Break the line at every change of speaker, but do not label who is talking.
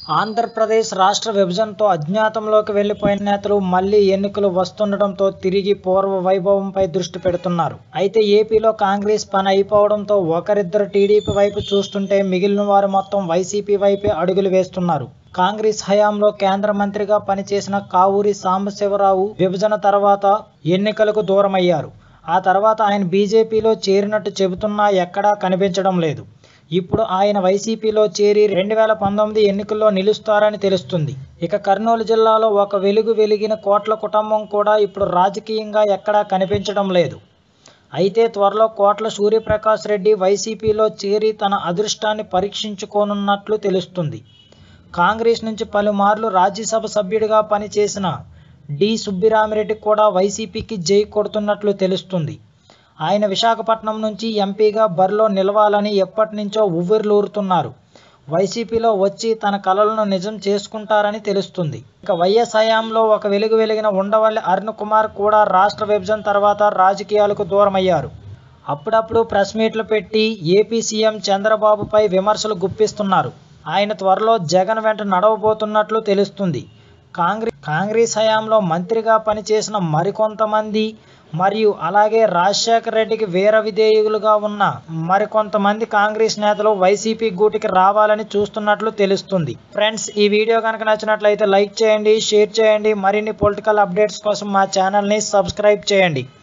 ఆంధ్రప్రదేశ్ రాష్ట్ర విభజనతో అజ్ఞాతంలోకి వెళ్లిపోయిన నేతలు మళ్లీ ఎన్నికలు వస్తుండటంతో తిరిగి పూర్వ వైభవంపై దృష్టి పెడుతున్నారు అయితే ఏపీలో కాంగ్రెస్ పని అయిపోవడంతో ఒకరిద్దరు టీడీపీ వైపు చూస్తుంటే మిగిలిన వారు మొత్తం వైసీపీ వైపే అడుగులు వేస్తున్నారు కాంగ్రెస్ హయాంలో కేంద్ర మంత్రిగా పనిచేసిన కావూరి సాంబశివరావు విభజన తర్వాత ఎన్నికలకు దూరమయ్యారు ఆ తర్వాత ఆయన బీజేపీలో చేరినట్టు చెబుతున్నా ఎక్కడా కనిపించడం లేదు ఇప్పుడు ఆయన వైసీపీలో చేరి రెండు వేల పంతొమ్మిది ఎన్నికల్లో నిలుస్తారని తెలుస్తుంది ఇక కర్నూలు జిల్లాలో ఒక వెలుగు వెలిగిన కోట్ల కుటుంబం కూడా ఇప్పుడు రాజకీయంగా ఎక్కడా కనిపించడం లేదు అయితే త్వరలో కోట్ల సూర్యప్రకాష్ రెడ్డి వైసీపీలో చేరి తన అదృష్టాన్ని పరీక్షించుకోనున్నట్లు తెలుస్తుంది కాంగ్రెస్ నుంచి పలుమార్లు రాజ్యసభ సభ్యుడిగా పనిచేసిన డి సుబ్బిరామిరెడ్డి కూడా వైసీపీకి జై కొడుతున్నట్లు తెలుస్తుంది ఆయన విశాఖపట్నం నుంచి ఎంపీగా బరిలో నిలవాలని ఎప్పటి నుంచో ఉవ్విర్లూరుతున్నారు వైసీపీలో వచ్చి తన కలలను నిజం చేసుకుంటారని తెలుస్తుంది ఇక వైఎస్ హయాంలో ఒక వెలుగు వెలిగిన ఉండవల్లి అరుణ్ కుమార్ కూడా రాష్ట్ర విభజన తర్వాత రాజకీయాలకు దూరమయ్యారు అప్పుడప్పుడు ప్రెస్ మీట్లు పెట్టి ఏపీ సీఎం చంద్రబాబుపై విమర్శలు గుప్పిస్తున్నారు ఆయన త్వరలో జగన్ వెంట నడవబోతున్నట్లు తెలుస్తుంది కాంగ్రెస్ కాంగ్రెస్ హయాంలో మంత్రిగా పనిచేసిన మరికొంతమంది మరియు అలాగే రాజశేఖర రెడ్డికి వీర విధేయులుగా ఉన్న మరికొంతమంది కాంగ్రెస్ నేతలు వైసీపీ గూటికి రావాలని చూస్తున్నట్లు తెలుస్తుంది ఫ్రెండ్స్ ఈ వీడియో కనుక నచ్చినట్లయితే లైక్ చేయండి షేర్ చేయండి మరిన్ని పొలిటికల్ అప్డేట్స్ కోసం మా ఛానల్ని సబ్స్క్రైబ్ చేయండి